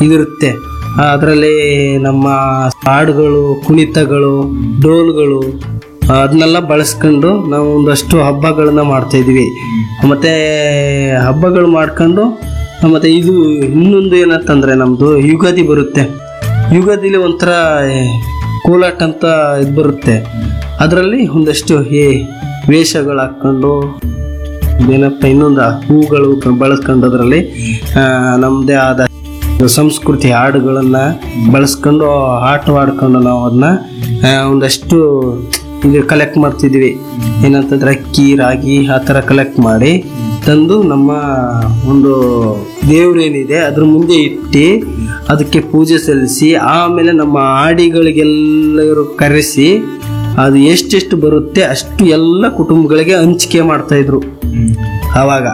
ಇದಿರುತ್ತೆ ಅದರಲ್ಲಿ ನಮ್ಮ ಹಾಡುಗಳು ಕುಣಿತಗಳು ಡೋಲ್ಗಳು ಅದನ್ನೆಲ್ಲ ಬಳಸ್ಕೊಂಡು ನಾವು ಒಂದಷ್ಟು ಹಬ್ಬಗಳನ್ನ ಮಾಡ್ತಾ ಇದ್ವಿ ಮತ್ತೆ ಹಬ್ಬಗಳು ಮಾಡ್ಕೊಂಡು ಮತ್ತೆ ಇದು ಇನ್ನೊಂದು ಏನಂತಂದ್ರೆ ನಮ್ದು ಯುಗಾದಿ ಬರುತ್ತೆ ಯುಗಾದಿಲಿ ಒಂಥರ ಏ, ಕೋಲಾಟ ಅಂತ ಇದು ಬರುತ್ತೆ ಅದರಲ್ಲಿ ಒಂದಷ್ಟು ಈ ವೇಷಗಳು ಹಾಕ್ಕೊಂಡು ಏನಪ್ಪ ಇನ್ನೊಂದು ಆ ಹೂಗಳು ಕ- ಬಳಸ್ಕೊಂಡು ಅದರಲ್ಲಿ ನಮ್ಮದೇ ಆದ ಸಂಸ್ಕೃತಿ ಹಾಡುಗಳನ್ನು ಬಳಸ್ಕೊಂಡು ಆಟವಾಡ್ಕೊಂಡು ನಾವು ಅದನ್ನ ಒಂದಷ್ಟು ಇದು ಕಲೆಕ್ಟ್ ಮಾಡ್ತಿದ್ವಿ ಏನಂತಂದ್ರೆ ಅಕ್ಕಿ ರಾಗಿ ಆ ಥರ ಕಲೆಕ್ಟ್ ಮಾಡಿ ತಂದು ನಮ್ಮ ಒಂದು ದೇವ್ರೇನಿದೆ ಅದ್ರ ಮುಂದೆ ಇಟ್ಟು ಅದಕ್ಕೆ ಪೂಜೆ ಸಲ್ಲಿಸಿ ಆಮೇಲೆ ನಮ್ಮ ಆಡಿಗಳಿಗೆಲ್ಲರೂ ಕರೆಸಿ ಅದು ಎಷ್ಟೆಷ್ಟು ಬರುತ್ತೆ ಅಷ್ಟು ಎಲ್ಲ ಕುಟುಂಬಗಳಿಗೆ ಹಂಚಿಕೆ ಮಾಡ್ತಾ ಇದ್ರು ಆವಾಗ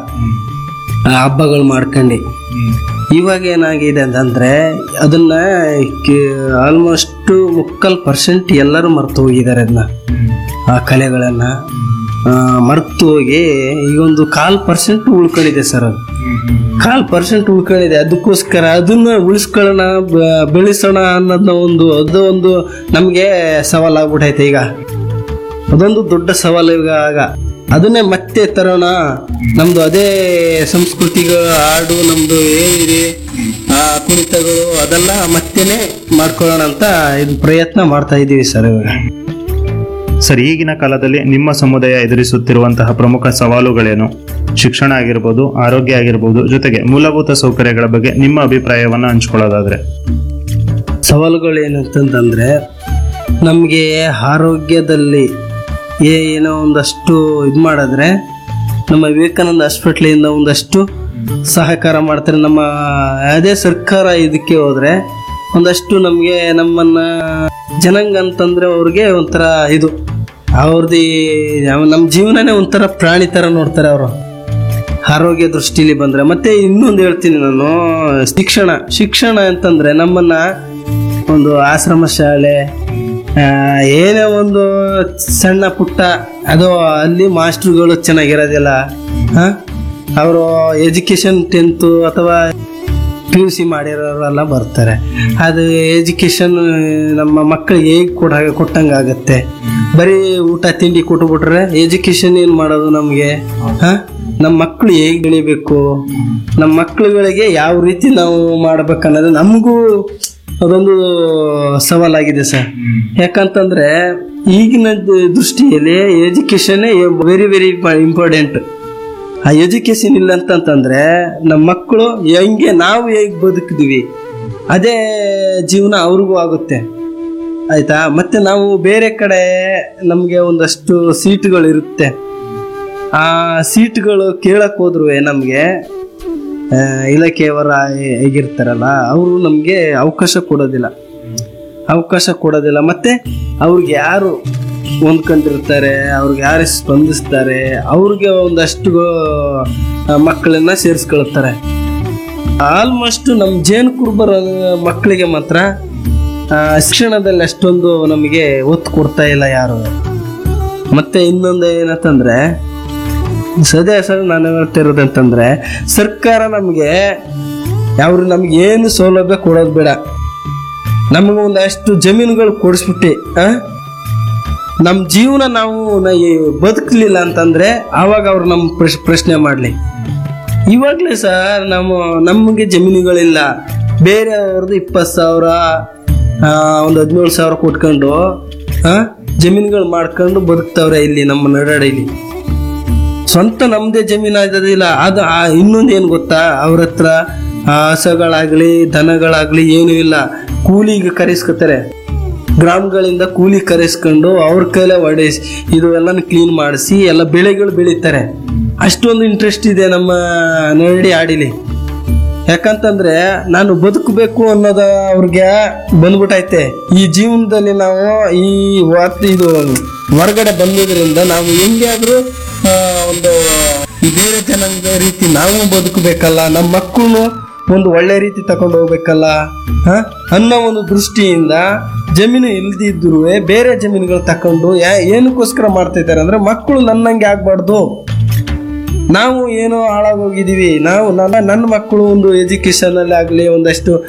ಆ ಹಬ್ಬಗಳು ಮಾಡ್ಕೊಂಡು ಇವಾಗ ಏನಾಗಿದೆ ಅಂತಂದ್ರೆ ಅದನ್ನ ಆಲ್ಮೋಸ್ಟ್ ಮುಕ್ಕಲ್ ಪರ್ಸೆಂಟ್ ಎಲ್ಲರೂ ಮರ್ತು ಹೋಗಿದ್ದಾರೆ ಅದನ್ನ ಆ ಕಲೆಗಳನ್ನ ಆ, ಮರ್ತು ಹೋಗಿ ಈಗ ಒಂದು ಕಾಲ್ ಪರ್ಸೆಂಟ್ ಉಳ್ಕೊಂಡಿದೆ ಸರ್ ಅದು ಕಾಲ್ ಪರ್ಸೆಂಟ್ ಉಳ್ಕೊಂಡಿದೆ ಅದಕ್ಕೋಸ್ಕರ ಅದನ್ನ ಉಳಿಸ್ಕೊಳ್ಳೋಣ ಬ- ಬೆಳೆಸೋಣ ಅನ್ನೋದನ್ನ ಒಂದು ಅದು ಒಂದು ನಮಗೆ ಸವಾಲಾಗ್ಬಿಟ್ಟೈತೆ ಈಗ ಅದೊಂದು ದೊಡ್ಡ ಸವಾಲು ಈಗ ಆಗ ಅದನ್ನೇ ಮತ್ತೆ ತರೋಣ ನಮ್ದು ಅದೇ ಸಂಸ್ಕೃತಿಗಳು ಹಾಡು ನಮ್ದು ಏನಿದೆ ಆ ಕುಣಿತಗಳು ಅದೆಲ್ಲ ಮತ್ತೇನೆ ಮಾಡ್ಕೊಳ್ಳೋಣ ಅಂತ ಇದು ಪ್ರಯತ್ನ ಮಾಡ್ತಾ ಇದ್ದೀವಿ ಸರ್ ಇವಾಗ ಸರ್ ಈಗಿನ ಕಾಲದಲ್ಲಿ ನಿಮ್ಮ ಸಮುದಾಯ ಎದುರಿಸುತ್ತಿರುವಂತಹ ಪ್ರಮುಖ ಸವಾಲುಗಳೇನು ಶಿಕ್ಷಣ ಆಗಿರ್ಬೋದು ಆರೋಗ್ಯ ಆಗಿರ್ಬೋದು ಜೊತೆಗೆ ಮೂಲಭೂತ ಸೌಕರ್ಯಗಳ ಬಗ್ಗೆ ನಿಮ್ಮ ಅಭಿಪ್ರಾಯವನ್ನು ಹಂಚ್ಕೊಳ್ಳೋದಾದ್ರೆ ಸವಾಲುಗಳು ಏನಂತಂದ್ರೆ ನಮಗೆ ಆರೋಗ್ಯದಲ್ಲಿ ಏ- ಏನೋ ಒಂದಷ್ಟು ಇದು ಮಾಡಿದ್ರೆ ನಮ್ಮ ವಿವೇಕಾನಂದ ಹಾಸ್ಪಿಟ್ಲಿಂದ ಒಂದಷ್ಟು ಸಹಕಾರ ಮಾಡ್ತಾರೆ ನಮ್ಮ ಯಾವುದೇ ಸರ್ಕಾರ ಇದಕ್ಕೆ ಹೋದ್ರೆ ಒಂದಷ್ಟು ನಮಗೆ ನಮ್ಮನ್ನ ಜನಾಂಗ ಅಂತಂದ್ರೆ ಅವ್ರಿಗೆ ಒಂಥರ ಇದು ಅವ್ರದ್ದು ನಮ್ಮ ಜೀವನನೇ ಒಂಥರ ಪ್ರಾಣಿ ಥರ ನೋಡ್ತಾರೆ ಅವರು ಆರೋಗ್ಯ ದೃಷ್ಟಿಲಿ ಬಂದ್ರೆ ಮತ್ತೆ ಇನ್ನೊಂದು ಹೇಳ್ತೀನಿ ನಾನು ಶಿಕ್ಷಣ ಶಿಕ್ಷಣ ಅಂತಂದ್ರೆ ನಮ್ಮನ್ನ ಒಂದು ಆಶ್ರಮ ಶಾಲೆ ಆ, ಏನೇ ಒಂದು ಸಣ್ಣ ಪುಟ್ಟ ಅದು ಅಲ್ಲಿ ಮಾಸ್ಟ್ರುಗಳು ಚೆನ್ನಾಗಿರೋದಿಲ್ಲ ಅವರು ಎಜುಕೇಶನ್ ಟೆಂತು ಅಥವಾ ಪಿ ಯು ಸಿ ಮಾಡಿರೋರೆಲ್ಲ ಬರ್ತಾರೆ ಅದು ಎಜುಕೇಶನ್ ನಮ್ಮ ಮಕ್ಕಳಿಗೆ ಹೇಗೆ ಕೊಡ ಕೊಟ್ಟಂಗೆ ಆಗುತ್ತೆ ಬರೀ ಊಟ ತಿಂಡಿ ಕೊಟ್ಬಿಟ್ರೆ ಎಜುಕೇಶನ್ ಏನು ಮಾಡೋದು ನಮಗೆ ಹಾಂ ನಮ್ಮ ಮಕ್ಕಳು ಹೇಗೆ ಬೆಳಿಬೇಕು ನಮ್ಮ ಮಕ್ಕಳುಗಳಿಗೆ ಯಾವ ರೀತಿ ನಾವು ಮಾಡ್ಬೇಕನ್ನೋದು ನಮಗೂ ಅದೊಂದು ಸವಾಲಾಗಿದೆ ಸರ್ ಯಾಕಂತಂದ್ರೆ ಈಗಿನ ದ- ದೃಷ್ಟಿಯಲ್ಲಿ ಎಜುಕೇಶನ್ ವೆರಿ ವೆರಿ ಇಂಪಾರ್ಟೆಂಟ್ ಆ ಎಜುಕೇಶನ್ ಇಲ್ಲ ಅಂತಂತಂದ್ರೆ ನಮ್ಮ ಮಕ್ಕಳು ಹೆಂಗೆ ನಾವು ಹೇಗೆ ಬದುಕಿದ್ವಿ ಅದೇ ಜೀವನ ಅವ್ರಿಗೂ ಆಗುತ್ತೆ ಆಯ್ತಾ ಮತ್ತೆ ನಾವು ಬೇರೆ ಕಡೆ ನಮಗೆ ಒಂದಷ್ಟು ಸೀಟ್ಗಳು ಇರುತ್ತೆ ಆ ಸೀಟ್ಗಳು ಕೇಳಕ್ ಹೋದ್ರು ನಮಗೆ ಇಲಾಖೆಯವರ ಹೇಗಿರ್ತಾರಲ್ಲ ಅವರು ನಮಗೆ ಅವಕಾಶ ಕೊಡೋದಿಲ್ಲ ಅವಕಾಶ ಕೊಡೋದಿಲ್ಲ ಮತ್ತೆ ಅವ್ರಿಗೆ ಯಾರು ಹೊಂದ್ಕೊಂಡಿರ್ತಾರೆ ಅವ್ರಿಗೆ ಯಾರು ಸ್ಪಂದಿಸ್ತಾರೆ ಅವ್ರಿಗೆ ಒಂದಷ್ಟು ಆ, ಮಕ್ಕಳನ್ನ ಸೇರಿಸ್ಕೊಳ್ತಾರೆ ಆಲ್ಮೋಸ್ಟ್ ನಮ್ಮ ಜೇನು ಕುರುಬರ ಮಕ್ಕಳಿಗೆ ಮಾತ್ರ ಆ, ಶಿಕ್ಷಣದಲ್ಲಿ ಅಷ್ಟೊಂದು ನಮಗೆ ಒತ್ತು ಕೊಡ್ತಾ ಇಲ್ಲ ಯಾರು ಮತ್ತೆ ಇನ್ನೊಂದು ಏನಂತಂದ್ರೆ ಸದ್ಯ ಸರ್ ನಾನು ಹೇಳ್ತಾ ಇರೋದಂತಂದ್ರೆ ಸರ್ಕಾರ ನಮಗೆ ಅವ್ರು ನಮ್ಗೆ ಏನು ಸೌಲಭ್ಯ ಕೊಡೋದು ಬೇಡ ನಮಗೆ ಒಂದಷ್ಟು ಜಮೀನುಗಳು ಕೊಡಿಸ್ಬಿಟ್ಟು ಆ? ನಮ್ಮ ಜೀವನ ನಾವು ನ- ಈ ಬದುಕಲಿಲ್ಲ ಅಂತಂದ್ರೆ ಆವಾಗ ಅವ್ರು ನಮ್ಮ ಪ್ರಶ್- ಪ್ರಶ್ನೆ ಮಾಡಲಿ ಇವಾಗಲೇ ಸರ್ ನಮ್ಮ ನಮಗೆ ಜಮೀನುಗಳಿಲ್ಲ ಬೇರೆಯವ್ರದ್ದು ಇಪ್ಪತ್ತು ಸಾವಿರ ಆ, ಒಂದು ಹದಿನೇಳು ಸಾವಿರ ಕೊಟ್ಕೊಂಡು ಆ, ಜಮೀನುಗಳು ಮಾಡ್ಕೊಂಡು ಬದುಕ್ತವ್ರೆ ಇಲ್ಲಿ ನಮ್ಮ ನಡಾಡಿಲಿ ಸ್ವಂತ ನಮ್ದೇ ಜಮೀನು ಆಗೋದಿಲ್ಲ ಅದು ಆ ಇನ್ನೊಂದು ಏನು ಗೊತ್ತಾ ಅವ್ರ ಹತ್ರ ಆ ಹಸಗಳಾಗ್ಲಿ ದನಗಳಾಗ್ಲಿ ಏನೂ ಇಲ್ಲ ಕೂಲಿಗೆ ಕರೆಸ್ಕೊತಾರೆ ಗ್ರಾಮಗಳಿಂದ ಕೂಲಿ ಕರೆಸ್ಕೊಂಡು ಅವ್ರ ಕೈಲೇ ಹೊಡೆಸಿ ಇದು ಎಲ್ಲಾನು ಕ್ಲೀನ್ ಮಾಡಿಸಿ ಎಲ್ಲ ಬೆಳೆಗಳು ಬೆಳೀತಾರೆ ಅಷ್ಟೊಂದು ಇಂಟ್ರೆಸ್ಟ್ ಇದೆ ನಮ್ಮ ನರಡಿ ಆಡಿಲಿ ಯಾಕಂತಂದ್ರೆ ನಾನು ಬದುಕಬೇಕು ಅನ್ನೋದ ಅವ್ರಿಗೆ ಬಂದ್ಬಿಟ್ಟೈತೆ ಈ ಜೀವನದಲ್ಲಿ ನಾವು ಈ ವಾತ್ ಇದು ಹೊರಗಡೆ ಬಂದಿದ್ರಿಂದ ನಾವು ಹೆಂಗೆ ಆದ್ರೂ ಆ, ಒಂದು ಈ ಬೇರೆ ಜನಾಂಗ ರೀತಿ ನಾವು ಬದುಕಬೇಕಲ್ಲ ನಮ್ಮ ಮಕ್ಕಳು ಒಂದು ಒಳ್ಳೆ ರೀತಿ ತಕೊಂಡು ಹೋಗ್ಬೇಕಲ್ಲ ಹ? ಅನ್ನೋ ಒಂದು ದೃಷ್ಟಿಯಿಂದ ಜಮೀನು ಇಲ್ದಿದ್ರು ಬೇರೆ ಜಮೀನುಗಳು ತಕೊಂಡು ಯಾ- ಏನಕ್ಕೋಸ್ಕರ ಮಾಡ್ತಾ ಇದ್ದಾರೆ ಅಂದ್ರೆ ಮಕ್ಕಳು ನನ್ನಂಗೆ ಆಗ್ಬಾರ್ದು ನಾವು ಏನೋ ಹಾಳಾಗೋಗಿದೀವಿ ನಾವು ನನ್ನ ನನ್ನ ಮಕ್ಕಳು ಒಂದು ಎಜುಕೇಶನ್ ಅಲ್ಲಿ ಆಗ್ಲಿ ಒಂದಷ್ಟು